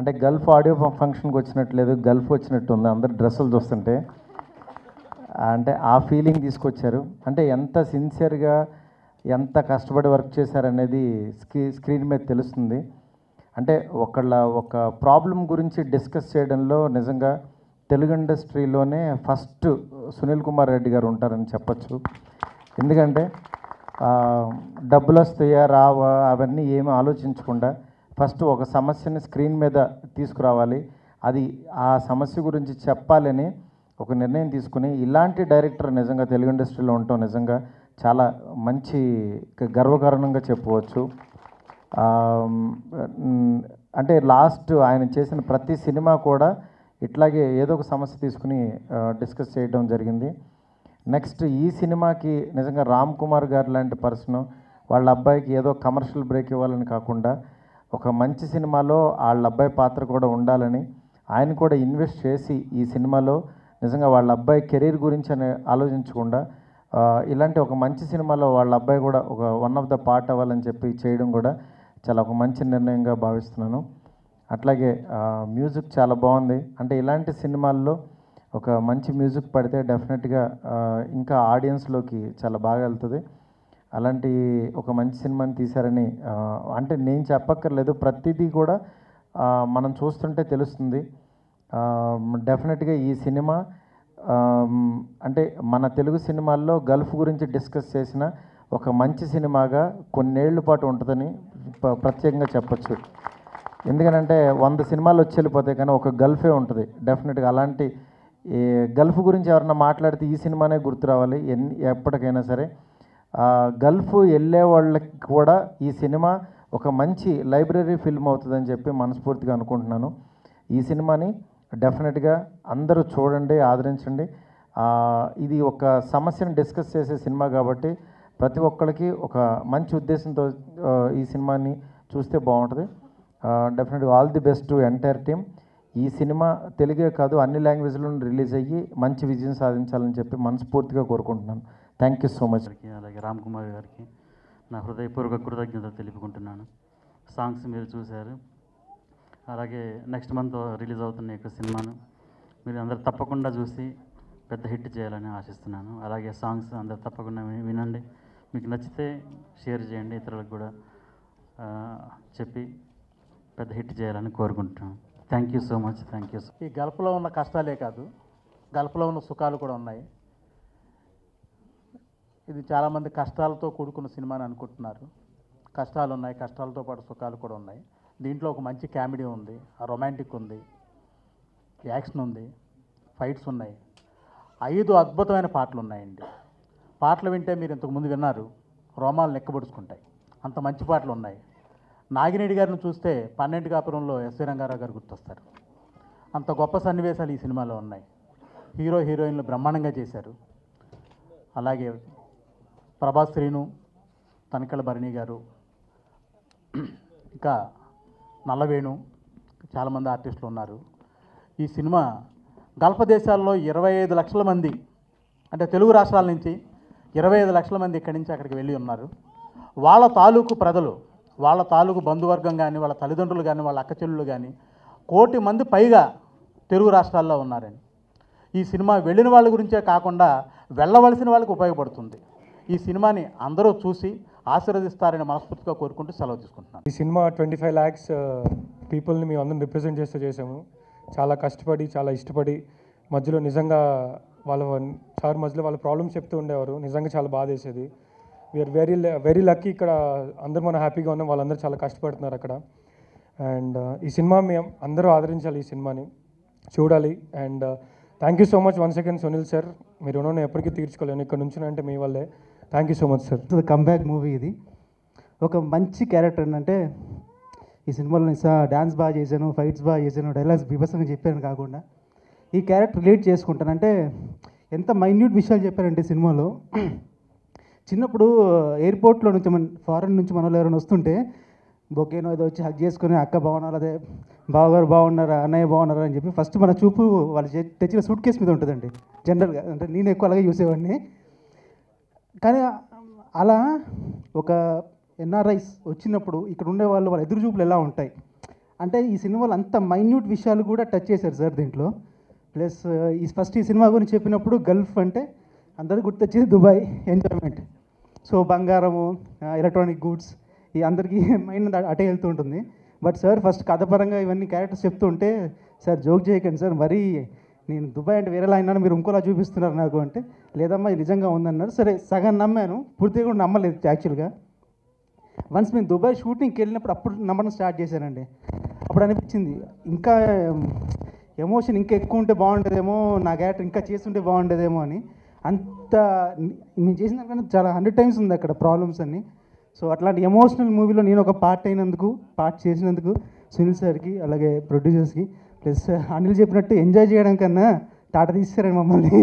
అంటే Gulf audio ఫంక్షన్కి వచ్చినట్లేదు Gulf వచ్చినట్టు ఉంది అందరు డ్రెస్సులు చూస్తుంటే అంటే ఆ ఫీలింగ్ తీసుకొచ్చారు అంటే ఎంత సిన్సియర్గా ఎంత కష్టపడి వర్క్ చేశారనేది స్క్రీ స్క్రీన్ మీద తెలుస్తుంది అంటే ఒకళ్ళ ఒక ప్రాబ్లం గురించి డిస్కస్ చేయడంలో నిజంగా తెలుగు ఇండస్ట్రీలోనే ఫస్ట్ సునీల్ కుమార్ రెడ్డి గారు ఉంటారని చెప్పచ్చు ఎందుకంటే ఆ, డబ్బులు వస్తాయా రావా అవన్నీ ఏమీ ఆలోచించకుండా ఫస్ట్ ఒక సమస్యని స్క్రీన్ మీద తీసుకురావాలి అది ఆ సమస్య గురించి చెప్పాలని ఒక నిర్ణయం తీసుకుని ఇలాంటి డైరెక్టర్ నిజంగా తెలుగు ఇండస్ట్రీలో ఉండటం నిజంగా చాలా మంచి గర్వకారణంగా చెప్పవచ్చు ఆ, మ్, అంటే లాస్ట్ ఆయన చేసిన ప్రతి సినిమా కూడా ఇట్లాగే ఏదో ఒక సమస్య తీసుకుని డిస్కస్ చేయడం జరిగింది నెక్స్ట్ ఈ సినిమాకి నిజంగా రామ్ కుమార్ గారు లాంటి పర్సన్ వాళ్ళ అబ్బాయికి ఏదో కమర్షియల్ బ్రేక్ ఇవ్వాలని కాకుండా ఒక మంచి సినిమాలో వాళ్ళ అబ్బాయి పాత్ర కూడా ఉండాలని ఆయన కూడా ఇన్వెస్ట్ చేసి ఈ సినిమాలో నిజంగా వాళ్ళ అబ్బాయి కెరీర్ గురించి అని ఆలోచించకుండా ఆ, ఇలాంటి ఒక మంచి సినిమాలో వాళ్ళ అబ్బాయి కూడా ఒక వన్ ఆఫ్ ద పార్ట్ అవ్వాలని చెప్పి చేయడం కూడా చాలా ఒక మంచి నిర్ణయంగా భావిస్తున్నాను అట్లాగే ఆ, మ్యూజిక్ చాలా బాగుంది అంటే ఇలాంటి సినిమాల్లో ఒక మంచి మ్యూజిక్ పడితే డెఫినెట్గా ఆ, ఇంకా ఆడియన్స్లోకి చాలా బాగా వెళ్తుంది అలాంటి ఒక మంచి సినిమాని తీశారని ఆ, అంటే నేను చెప్పక్కర్లేదు ప్రతిదీ కూడా ఆ, మనం చూస్తుంటే తెలుస్తుంది డెఫినెట్గా ఈ సినిమా ఆ, అంటే మన తెలుగు సినిమాల్లో గల్ఫ్ గురించి డిస్కస్ చేసిన ఒక మంచి సినిమాగా కొన్నేళ్ల పాటు ఉంటుందని ప- ప్రత్యేకంగా చెప్పొచ్చు ఎందుకనంటే వంద సినిమాలు వచ్చి వెళ్ళిపోతాయి కానీ ఒక గల్ఫే ఉంటుంది డెఫినెట్గా అలాంటి ఈ గల్ఫ్ గురించి ఎవరన్నా మాట్లాడితే ఈ సినిమానే గుర్తు రావాలి ఎన్ని ఎప్పటికైనా సరే ఆ, గల్ఫ్ వెళ్ళే వాళ్ళకి కూడా ఈ సినిమా ఒక మంచి లైబ్రరీ ఫిల్మ్ అవుతుందని చెప్పి మనస్ఫూర్తిగా అనుకుంటున్నాను ఈ సినిమాని డెఫినెట్గా అందరూ చూడండి ఆదరించండి ఆ, ఇది ఒక సమస్యను డిస్కస్ చేసే సినిమా కాబట్టి ప్రతి ఒక్కరికి ఒక మంచి ఉద్దేశంతో ఆ, ఈ సినిమాని చూస్తే బాగుంటుంది డెఫినెట్గా all the best to entire team ఈ సినిమా తెలుగే కాదు అన్ని లాంగ్వేజ్లోనూ రిలీజ్ అయ్యి మంచి విజయం సాధించాలని చెప్పి మనస్ఫూర్తిగా కోరుకుంటున్నాను థ్యాంక్ యూ సో మచ్ గారికి అలాగే రామ్ కుమార్ గారికి నా హృదయపూర్వక కృతజ్ఞత తెలుపుకుంటున్నాను సాంగ్స్ మీరు చూశారు అలాగే నెక్స్ట్ మంత్ రిలీజ్ అవుతున్న ఈ యొక్క సినిమాను మీరు అందరు తప్పకుండా చూసి పెద్ద హిట్ చేయాలని ఆశిస్తున్నాను అలాగే సాంగ్స్ అందరు తప్పకుండా వి- వినండి మీకు నచ్చితే షేర్ చేయండి ఇతరులకు కూడా ఆ, చెప్పి పెద్ద హిట్ చేయాలని కోరుకుంటున్నాను thank you so much thank you ఈ గల్ఫ్లో ఉన్న కష్టాలే కాదు గల్ఫ్లో ఉన్న సుఖాలు కూడా ఉన్నాయి ఇది చాలామంది కష్టాలతో కూడుకున్న సినిమా అని అనుకుంటున్నారు కష్టాలు ఉన్నాయి కష్టాలతో పాటు సుఖాలు కూడా ఉన్నాయి దీంట్లో ఒక మంచి కామెడీ ఉంది రొమాంటిక్ ఉంది యాక్షన్ ఉంది ఫైట్స్ ఉన్నాయి ఐదు అద్భుతమైన పాటలు ఉన్నాయండి పాటలు వింటే మీరు ఇంతకు ముందు విన్నారు రోమాలు నెక్కబడుచుకుంటాయి అంత మంచి పాటలు ఉన్నాయి నాగిరెడ్డి గారిని చూస్తే పన్నెండు కాపురంలో ఎస్వి రంగారావు గారు గుర్తొస్తారు అంత గొప్ప సన్నివేశాలు ఈ సినిమాలో ఉన్నాయి హీరో హీరోయిన్లు బ్రహ్మాండంగా చేశారు అలాగే ప్రభాస్ శ్రీను తనికల భరణి గారు ఇంకా నల్లవేణు చాలామంది ఆర్టిస్టులు ఉన్నారు ఈ సినిమా గల్ఫ్ దేశాల్లో ఇరవై ఐదు లక్షల మంది అంటే తెలుగు రాష్ట్రాల నుంచి ఇరవై ఐదు లక్షల మంది ఇక్కడి నుంచి అక్కడికి వెళ్ళి ఉన్నారు వాళ్ళ తాలూకు ప్రజలు వాళ్ళ తాలూకు బంధువర్గం కానీ వాళ్ళ తల్లిదండ్రులు కానీ వాళ్ళ అక్కచెల్లులు కానీ కోటి మంది పైగా తెలుగు రాష్ట్రాల్లో ఉన్నారని ఈ సినిమా వెళ్ళిన వాళ్ళ గురించే కాకుండా వెళ్ళవలసిన వాళ్ళకి ఉపయోగపడుతుంది ఈ సినిమాని అందరూ చూసి ఆశీర్వదిస్తారని మనస్ఫూర్తిగా కోరుకుంటూ సెలవు తీసుకుంటున్నాను ఈ సినిమా ట్వంటీ ఫైవ్ ల్యాక్స్ పీపుల్ని మేము అందరం రిప్రజెంట్ చేస్తూ చేసాము చాలా కష్టపడి చాలా ఇష్టపడి మధ్యలో నిజంగా వాళ్ళ సార్ మధ్యలో వాళ్ళ ప్రాబ్లమ్స్ చెప్తూ ఉండేవారు నిజంగా చాలా బాధ వేసేది వీఆర్ వెరీ వెరీ లక్కీ ఇక్కడ అందరూ మనం హ్యాపీగా ఉన్నాం వాళ్ళందరూ చాలా కష్టపడుతున్నారు అక్కడ అండ్ ఈ సినిమా మేము అందరూ ఆదరించాలి ఈ సినిమాని చూడాలి and thank you so much one second Sunil sir మీరు రుణం ఎప్పటికీ తీర్చుకోలేను ఇక్కడ నుంచి అంటే మీ వల్లే thank you so much sir comeback movie ఇది ఒక మంచి క్యారెక్టర్ ఏంటంటే ఈ సినిమాలో నేను సా డ్యాన్స్ బాగా చేశాను ఫైట్స్ బాగా చేశాను డైలాగ్స్ బీభత్సంగా చెప్పాను కాకుండా ఈ క్యారెక్టర్ రిలేట్ చేసుకుంటాను అంటే ఎంత మైన్యూట్ విషయాలు చెప్పారంటే సినిమాలో చిన్నప్పుడు ఎయిర్పోర్ట్లో నుంచి మన ఫారెన్ నుంచి మన వాళ్ళు ఎవరైనా వస్తుంటే బొకేనో ఏదో వచ్చి హక్ చేసుకుని అక్క బాగున్నారు అదే బావగారు బాగున్నారా అన్నయ్య బాగున్నారా అని చెప్పి ఫస్ట్ మన చూపు వాళ్ళు చే- తెచ్చిన సూట్ కేసు మీద ఉంటుందండి జనరల్గా అంటే నేను ఎక్కువ అలాగే చూసేవాడిని కానీ అలా ఒక ఎన్ఆర్ఐస్ వచ్చినప్పుడు ఇక్కడ ఉండే వాళ్ళు వాళ్ళ ఎదురు చూపులు ఎలా ఉంటాయి అంటే ఈ సినిమాలో అంత మైన్యూట్ విషయాలు కూడా టచ్ చేశారు సార్ దీంట్లో ప్లస్ ఈ ఫస్ట్ ఈ సినిమా గురించి చెప్పినప్పుడు గల్ఫ్ అంటే అందరూ గుర్తొచ్చేది దుబాయ్ ఎంజాయ్మెంట్ సో బంగారము ఎలక్ట్రానిక్ గూడ్స్ ఈ అందరికీ మైండ్ అటే వెళ్తూ ఉంటుంది బట్ సార్ ఫస్ట్ కథపరంగా ఇవన్నీ క్యారెక్టర్స్ చెప్తుంటే సార్ జోక్ చేయకండి సార్ మరీ నేను దుబాయ్ అంటే వేరేలా అయినా మీరు ఇంకోలా చూపిస్తున్నారు నాకు అంటే లేదమ్మా ఇది నిజంగా ఉందన్నారు సరే సగం నమ్మాను పూర్తిగా కూడా నమ్మలేదు యాక్చువల్గా వన్స్ మేము దుబాయ్ షూటింగ్కి వెళ్ళినప్పుడు అప్పుడు నమ్మడం స్టార్ట్ చేశానండి అప్పుడు అనిపించింది ఇంకా ఎమోషన్ ఇంకా ఎక్కువ ఉంటే బాగుండేదేమో నా క్యారెక్టర్ ఇంకా చేస్తుంటే బాగుండేదేమో అని అంత మేము చేసిన దానికన్నా చాలా హండ్రెడ్ టైమ్స్ ఉంది అక్కడ ప్రాబ్లమ్స్ అన్ని సో అట్లాంటి ఎమోషనల్ మూవీలో నేను ఒక పార్ట్ అయినందుకు పార్ట్ చేసినందుకు సునీల్ సార్కి అలాగే ప్రొడ్యూసర్స్కి ప్లస్ అనిల్ చెప్పినట్టు ఎంజాయ్ చేయడం కన్నా టాట తీస్తారండి మమ్మల్ని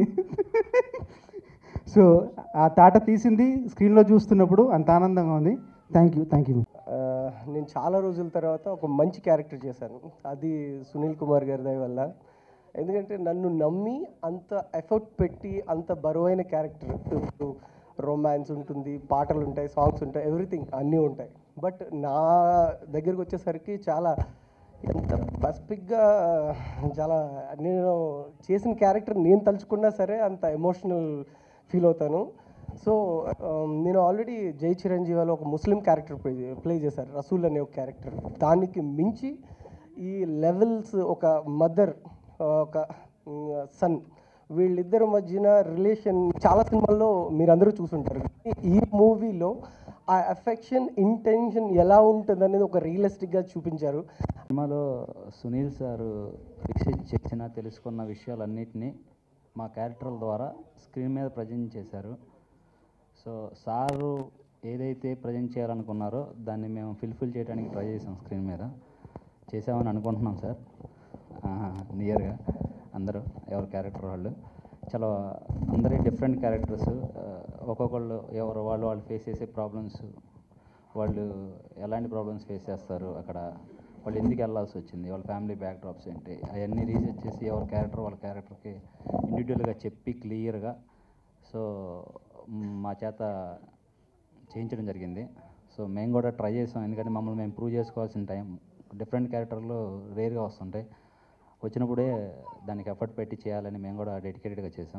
సో ఆ తాట తీసింది స్క్రీన్లో చూస్తున్నప్పుడు అంత ఆనందంగా ఉంది థ్యాంక్ యూ థ్యాంక్ యూ ఆ, నేను చాలా రోజుల తర్వాత ఒక మంచి క్యారెక్టర్ చేశాను అది సునీల్ కుమార్ గారి దయ వల్ల ఎందుకంటే నన్ను నమ్మి అంత ఎఫర్ట్ పెట్టి అంత బరువైన క్యారెక్టర్ ఇప్పుడు రొమాన్స్ ఉంటుంది పాటలు ఉంటాయి సాంగ్స్ ఉంటాయి ఎవ్రీథింగ్ అన్నీ ఉంటాయి బట్ నా దగ్గరికి వచ్చేసరికి చాలా ఎంత పసిఫిక్గా చాలా నేను చేసిన క్యారెక్టర్ నేను తలుచుకున్నా సరే అంత ఎమోషనల్ ఫీల్ అవుతాను సో నేను ఆల్రెడీ జై చిరంజీవిలో ఒక ముస్లిం క్యారెక్టర్ ప్లే ప్లే చేశారు రసూల్ అనే ఒక క్యారెక్టర్ దానికి మించి ఈ లెవెల్స్ ఒక మదర్ ఒక సన్ వీళ్ళిద్దరి మధ్యన రిలేషన్ చాలా సినిమాల్లో మీరందరూ చూసుంటారు ఈ మూవీలో ఆ అఫెక్షన్ ఇంటెన్షన్ ఎలా ఉంటుంది అనేది ఒక రియలిస్టిక్గా చూపించారు సినిమాలో సునీల్ సారు రీసెర్చ్ చేసిన తెలుసుకున్న విషయాలన్నింటినీ మా క్యారెక్టర్ల ద్వారా స్క్రీన్ మీద ప్రజెంట్ చేశారు సో సారు ఏదైతే ప్రజెంట్ చేయాలనుకున్నారో దాన్ని మేము ఫిల్ఫిల్ చేయడానికి ట్రై చేసాం స్క్రీన్ మీద చేసామని అనుకుంటున్నాం సార్ నియర్గా అందరూ ఎవరి క్యారెక్టర్ వాళ్ళు చాలా అందరి డిఫరెంట్ క్యారెక్టర్స్ ఒక్కొక్కళ్ళు ఎవరు వాళ్ళు వాళ్ళు ఫేస్ చేసే ప్రాబ్లమ్స్ వాళ్ళు ఎలాంటి ప్రాబ్లమ్స్ ఫేస్ చేస్తారు అక్కడ వాళ్ళు ఎందుకు వెళ్ళాల్సి వచ్చింది వాళ్ళ ఫ్యామిలీ బ్యాక్ డ్రాప్స్ ఏంటి అవన్నీ రీసెర్చ్ చేసి ఎవరి క్యారెక్టర్ వాళ్ళ క్యారెక్టర్కి ఇండివిజువల్గా చెప్పి క్లియర్గా సో మ్, మా చేత చేయించడం జరిగింది సో మేము కూడా ట్రై చేసాం ఎందుకంటే మమ్మల్ని మేము ప్రూవ్ చేసుకోవాల్సిన టైం డిఫరెంట్ క్యారెక్టర్లు రేర్గా వస్తుంటాయి వచ్చినప్పుడే దానికి ఎఫర్ట్ పెట్టి చేయాలని మేము కూడా డెడికేటెడ్గా చేసాం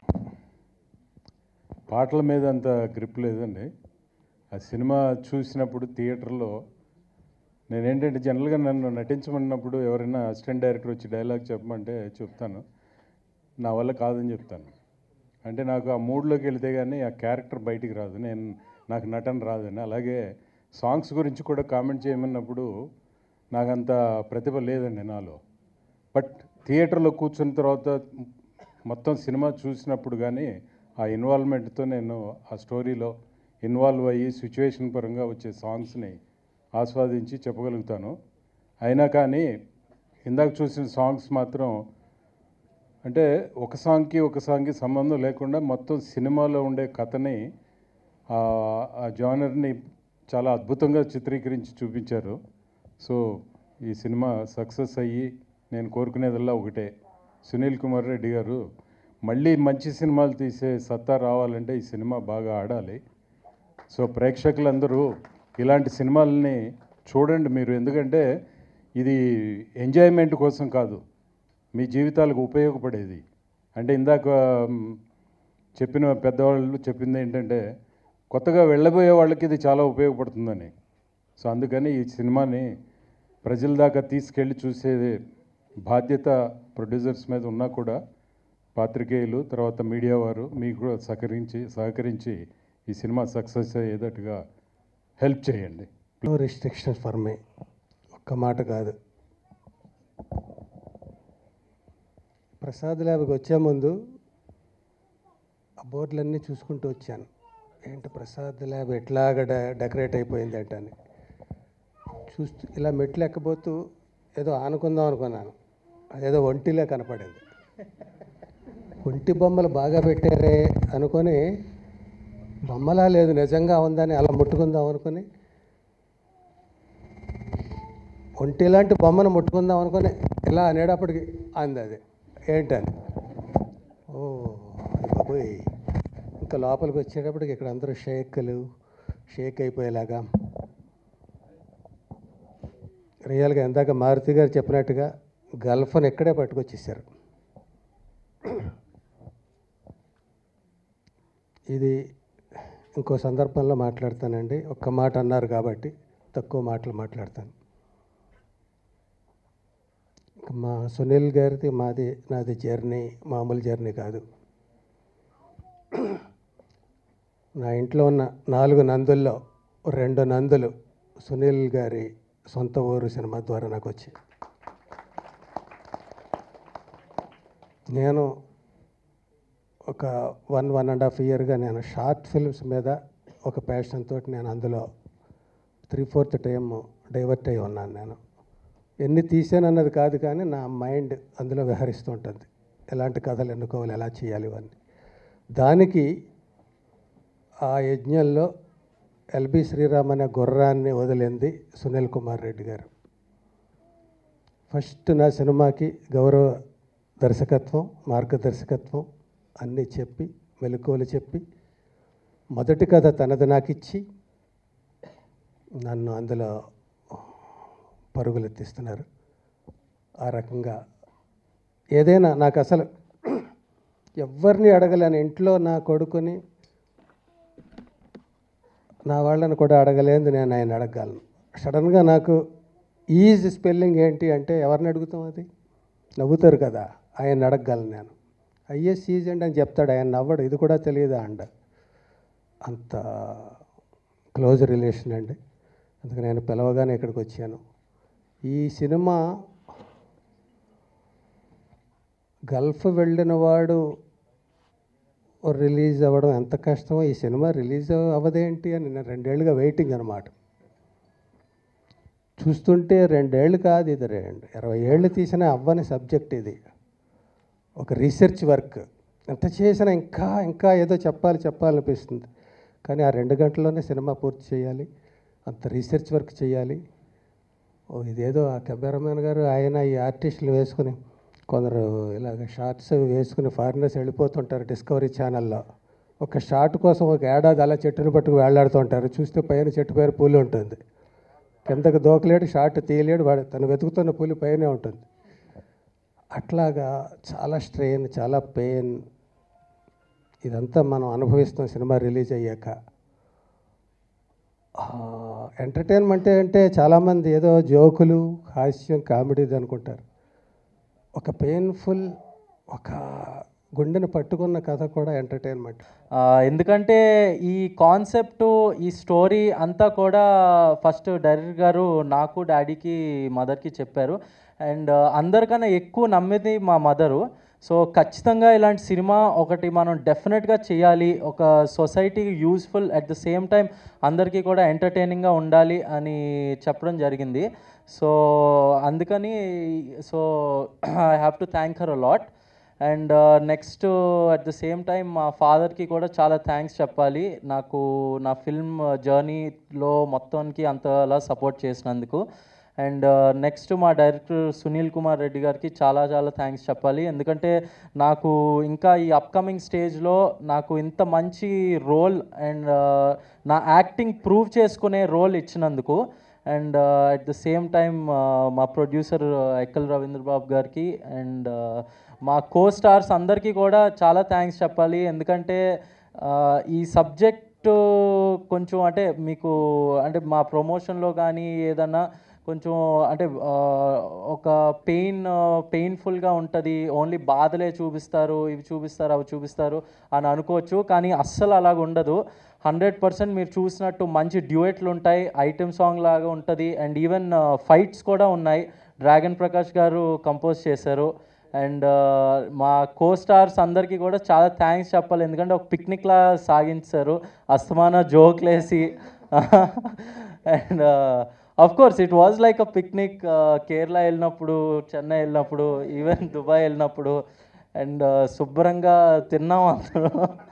పాటల మీద అంత గ్రిప్ లేదండి ఆ సినిమా చూసినప్పుడు థియేటర్లో నేనేంటంటే జనరల్గా నన్ను నటించమన్నప్పుడు ఎవరైనా అసిస్టెంట్ డైరెక్టర్ వచ్చి డైలాగ్ చెప్పమంటే చెప్తాను నా వల్ల కాదని చెప్తాను అంటే నాకు ఆ మూడ్లోకి వెళ్తే కానీ ఆ క్యారెక్టర్ బయటికి రాదు నేను నాకు నటన రాదని అలాగే సాంగ్స్ గురించి కూడా కామెంట్ చేయమన్నప్పుడు నాకంత ప్రతిభ లేదండి నాలో బట్ థియేటర్లో కూర్చున్న తర్వాత మొత్తం సినిమా చూసినప్పుడు కానీ ఆ ఇన్వాల్వ్మెంట్తో నేను ఆ స్టోరీలో ఇన్వాల్వ్ అయ్యి సిచ్యువేషన్ పరంగా వచ్చే సాంగ్స్ని ఆస్వాదించి చెప్పగలుగుతాను అయినా కానీ ఇందాక చూసిన సాంగ్స్ మాత్రం అంటే ఒక సాంగ్కి ఒక సాంగ్కి సంబంధం లేకుండా మొత్తం సినిమాలో ఉండే కథని ఆ ఆ జానర్ని చాలా అద్భుతంగా చిత్రీకరించి చూపించారు సో ఈ సినిమా సక్సెస్ అయ్యి నేను కోరుకునేదల్లా ఒకటే సునీల్ కుమార్ రెడ్డి గారు మళ్ళీ మంచి సినిమాలు తీసే సత్తా రావాలంటే ఈ సినిమా బాగా ఆడాలి సో ప్రేక్షకులందరూ ఇలాంటి సినిమాలని చూడండి మీరు ఎందుకంటే ఇది ఎంజాయ్మెంట్ కోసం కాదు మీ జీవితాలకు ఉపయోగపడేది అంటే ఇందాక మ్, చెప్పిన పెద్దవాళ్ళు చెప్పింది ఏంటంటే కొత్తగా వెళ్ళబోయే వాళ్ళకి ఇది చాలా ఉపయోగపడుతుందని సో అందుకని ఈ సినిమాని ప్రజల దాకా తీసుకెళ్ళి చూసే బాధ్యత ప్రొడ్యూసర్స్ మీద ఉన్నా కూడా పాత్రికేయులు తర్వాత మీడియా వారు మీకు కూడా సహకరించి సహకరించి ఈ సినిమా సక్సెస్ అయ్యేటట్టుగా హెల్ప్ చేయండి నో రిస్ట్రిక్షన్స్ ఫర్ మీ ఒక్క మాట కాదు ప్రసాద్ ల్యాబ్కి వచ్చే ముందు ఆ బోర్డులన్నీ చూసుకుంటూ వచ్చాను ఏంటి ప్రసాద్ ల్యాబ్ ఎట్లాగా డె- డెకరేట్ అయిపోయింది అని చూస్తూ ఇలా మెట్లు ఎక్కబోతూ ఏదో ఆనుకుందాం అనుకున్నాను అదేదో ఒంటిలే కనపడింది ఒంటి బొమ్మలు బాగా పెట్టారే అనుకొని బొమ్మలా లేదు నిజంగా ఉందని అలా ముట్టుకుందాం అనుకుని ఒంటి లాంటి బొమ్మను ముట్టుకుందాం అనుకుని ఇలా అనేటప్పటికి అంది అది ఏంటని ఓ బాబోయ్ ఇంకా లోపలికి వచ్చేటప్పటికి ఇక్కడ అందరూ షేక్లు షేక్ అయిపోయేలాగా రియల్గా ఇందాక మారుతి గారు చెప్పినట్టుగా గల్ఫ్ని ఎక్కడే పట్టుకొచ్చేసారు ఇది ఇంకో సందర్భంలో మాట్లాడతానండి ఒక్క మాట అన్నారు కాబట్టి తక్కువ మాటలు మాట్లాడతాను ఇంకా మా సునీల్ గారిది మాది నాది జర్నీ మామూలు జర్నీ కాదు నా ఇంట్లో ఉన్న నాలుగు నందుల్లో రెండు నందులు సునీల్ గారి సొంత ఊరు సినిమా ద్వారా నాకు వచ్చాయి నేను ఒక వన్ వన్ అండ్ హాఫ్ ఇయర్గా నేను షార్ట్ ఫిల్మ్స్ మీద ఒక ప్యాషన్ తోటి నేను అందులో త్రీ ఫోర్త్ టైం డైవర్ట్ అయి ఉన్నాను నేను ఎన్ని తీసానన్నది కాదు కానీ నా మైండ్ అందులో విహరిస్తూ ఉంటుంది ఎలాంటి కథలు ఎన్నుకోవాలి ఎలా చేయాలి ఇవన్నీ దానికి ఆ యజ్ఞంలో ఎల్బి శ్రీరామ్ అనే గుర్రాన్ని వదిలింది సునీల్ కుమార్ రెడ్డి గారు ఫస్ట్ నా సినిమాకి గౌరవ దర్శకత్వం మార్గదర్శకత్వం అన్నీ చెప్పి మెలకువలు చెప్పి మొదటి కథ తనది నాకు ఇచ్చి నన్ను అందులో పరుగులెత్తిస్తున్నారు ఆ రకంగా ఏదైనా నాకు అసలు ఎవరిని అడగలేను ఇంట్లో నా కొడుకుని నా వాళ్ళని కూడా అడగలేదు నేను ఆయన అడగగలను సడన్గా నాకు ఈజ్ స్పెల్లింగ్ ఏంటి అంటే ఎవరిని అడుగుతాం అది నవ్వుతారు కదా ఆయన అడగగలను నేను ఐఎస్ ఈజ్ అండి అని చెప్తాడు ఆయన నవ్వడు ఇది కూడా తెలియదా అండ అంత క్లోజ్ రిలేషన్ అండి అందుకే నేను పిలవగానే ఇక్కడికి వచ్చాను ఈ సినిమా గల్ఫ్ వెళ్ళిన వాడు రిలీజ్ అవ్వడం ఎంత కష్టమో ఈ సినిమా రిలీజ్ అవ్వదేంటి అని నేను రెండేళ్ళుగా వెయిటింగ్ అనమాట చూస్తుంటే రెండేళ్ళు కాదు ఇది రెండు ఇరవై ఏళ్ళు తీసిన అవ్వని సబ్జెక్ట్ ఇది ఒక రీసెర్చ్ వర్క్ ఎంత చేసినా ఇంకా ఇంకా ఏదో చెప్పాలి చెప్పాలనిపిస్తుంది కానీ ఆ రెండు గంటల్లోనే సినిమా పూర్తి చేయాలి అంత రీసెర్చ్ వర్క్ చేయాలి ఓ ఇదేదో ఆ కెమెరామెన్ గారు ఆయన ఈ ఆర్టిస్టులు వేసుకుని కొందరు ఇలాగ షార్ట్స్ వేసుకుని ఫారినర్స్ వెళ్ళిపోతుంటారు డిస్కవరీ ఛానల్లో ఒక షార్ట్ కోసం ఒక ఏడాది అలా చెట్టుని పట్టుకు వేలాడుతుంటారు చూస్తే పైన చెట్టు పైన పూలు ఉంటుంది కిందకు దోకలేడు షార్ట్ తీయలేడు వాడు తను వెతుకుతున్న పూలు పైనే ఉంటుంది అట్లాగా చాలా స్ట్రెయిన్ చాలా పెయిన్ ఇదంతా మనం అనుభవిస్తాం సినిమా రిలీజ్ అయ్యాక ఎంటర్టైన్మెంట్ అంటే చాలామంది ఏదో జోకులు హాస్యం కామెడీది అనుకుంటారు ఒక పెయిన్ఫుల్ ఒక గుండెను పట్టుకున్న కథ కూడా ఎంటర్టైన్మెంట్ ఆ, ఎందుకంటే ఈ కాన్సెప్ట్ ఈ స్టోరీ అంతా కూడా ఫస్ట్ డైరెక్టర్ గారు నాకు డాడీకి మదర్కి చెప్పారు అండ్ అందరికన్నా ఎక్కువ నమ్మేది మా మదరు సో ఖచ్చితంగా ఇలాంటి సినిమా ఒకటి మనం డెఫినెట్గా చేయాలి ఒక సొసైటీకి useful at the same time అందరికీ కూడా ఎంటర్టైనింగ్గా ఉండాలి అని చెప్పడం జరిగింది సో అందుకని so I have to thank her lot and next at the same time మా ఫాదర్కి కూడా చాలా థ్యాంక్స్ చెప్పాలి నాకు నా ఫిల్మ్ జర్నీలో మొత్తానికి అంతలా సపోర్ట్ చేసినందుకు అండ్ నెక్స్ట్ మా డైరెక్టర్ సునీల్ కుమార్ రెడ్డి గారికి చాలా చాలా థ్యాంక్స్ చెప్పాలి ఎందుకంటే నాకు ఇంకా ఈ అప్కమింగ్ స్టేజ్లో నాకు ఇంత మంచి రోల్ అండ్ నా యాక్టింగ్ ప్రూవ్ చేసుకునే రోల్ ఇచ్చినందుకు and at the same time మా ప్రొడ్యూసర్ ఎక్కల్ రవీంద్ర బాబు గారికి అండ్ మా కో స్టార్స్ అందరికీ కూడా చాలా థ్యాంక్స్ చెప్పాలి ఎందుకంటే ఆ, ఈ సబ్జెక్టు కొంచెం అంటే మీకు అంటే మా ప్రమోషన్లో కానీ ఏదన్నా కొంచెం అంటే ఆ, ఒక పెయిన్ పెయిన్ఫుల్గా ఉంటుంది ఓన్లీ బాధలే చూపిస్తారు ఇవి చూపిస్తారు అవి చూపిస్తారు అని అనుకోవచ్చు కానీ అస్సలు అలాగ ఉండదు హండ్రెడ్ పర్సెంట్ మీరు చూసినట్టు మంచి డ్యూయెట్లు ఉంటాయి ఐటెం సాంగ్ లాగా ఉంటుంది అండ్ ఈవెన్ ఫైట్స్ కూడా ఉన్నాయి డ్రాగన్ ప్రకాష్ గారు కంపోజ్ చేశారు అండ్ మా కో స్టార్స్ అందరికీ కూడా చాలా థ్యాంక్స్ చెప్పాలి ఎందుకంటే ఒక పిక్నిక్లా సాగించారు అస్తమాన జోక్లేసి and of course it was like a picnic Kerala వెళ్ళినప్పుడు చెన్నై వెళ్ళినప్పుడు ఈవెన్ దుబాయ్ వెళ్ళినప్పుడు అండ్ శుభ్రంగా తిన్నాం అందరూ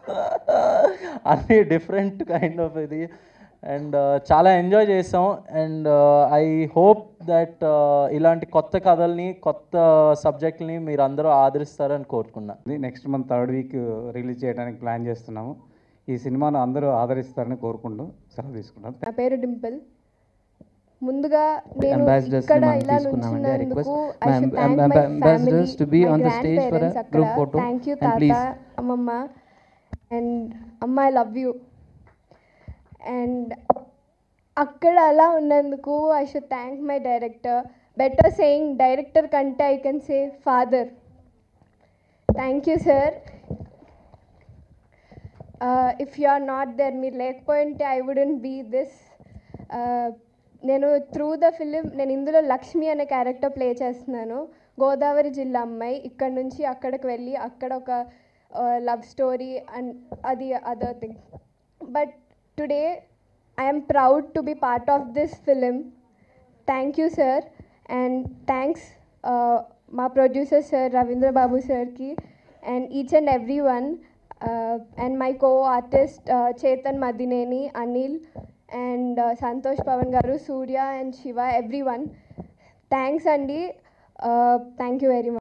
అన్ని డిఫరెంట్ కైండ్ ఆఫ్ ఇది అండ్ చాలా ఎంజాయ్ చేసాం అండ్ ఐ హోప్ దట్ ఇలాంటి కొత్త కథల్ని కొత్త సబ్జెక్ట్ని మీరు అందరూ ఆదరిస్తారని కోరుకున్నా next month third week release చేయడానికి ప్లాన్ చేస్తున్నాము ఈ సినిమాను అందరూ ఆదరిస్తారని కోరుకుంటూ సెలవు తీసుకుంటాం నా పేరు డింపుల్ ముందుగా నేను Ambassadors ని ఇక్కడ మనం ఇలా తీసుకున్నామండి. I request నుంచున్నందుకు my I should amb- thank amb- my ambassadors family, to be my on the stage for a grandparents అక్కడ. group photo. Thank you And తాత please. అమ్మమ్మ అండ్ అమ్మ ఐ లవ్ యూ అండ్ అక్కడ అలా ఉన్నందుకు I should thank my director better saying director కంటే I can say father thank you sir if you are not there మీరు లేకపోయింటే I wouldn't be this నేను త్రూ ద ఫిలిం నేను ఇందులో లక్ష్మి అనే క్యారెక్టర్ ప్లే చేస్తున్నాను గోదావరి జిల్లా అమ్మాయి ఇక్కడ నుంచి అక్కడికి వెళ్ళి అక్కడ ఒక లవ్ స్టోరీ అండ్ అది other thing but today I'm proud to be part of this film thank you sir and thanks మా ప్రొడ్యూసర్ సార్ రవీంద్ర బాబు సార్కి and each and every one and my co artist Chetan Madineni Anil and Santosh Pavan గారు Surya and Shiva every one thanks అండి thank you very much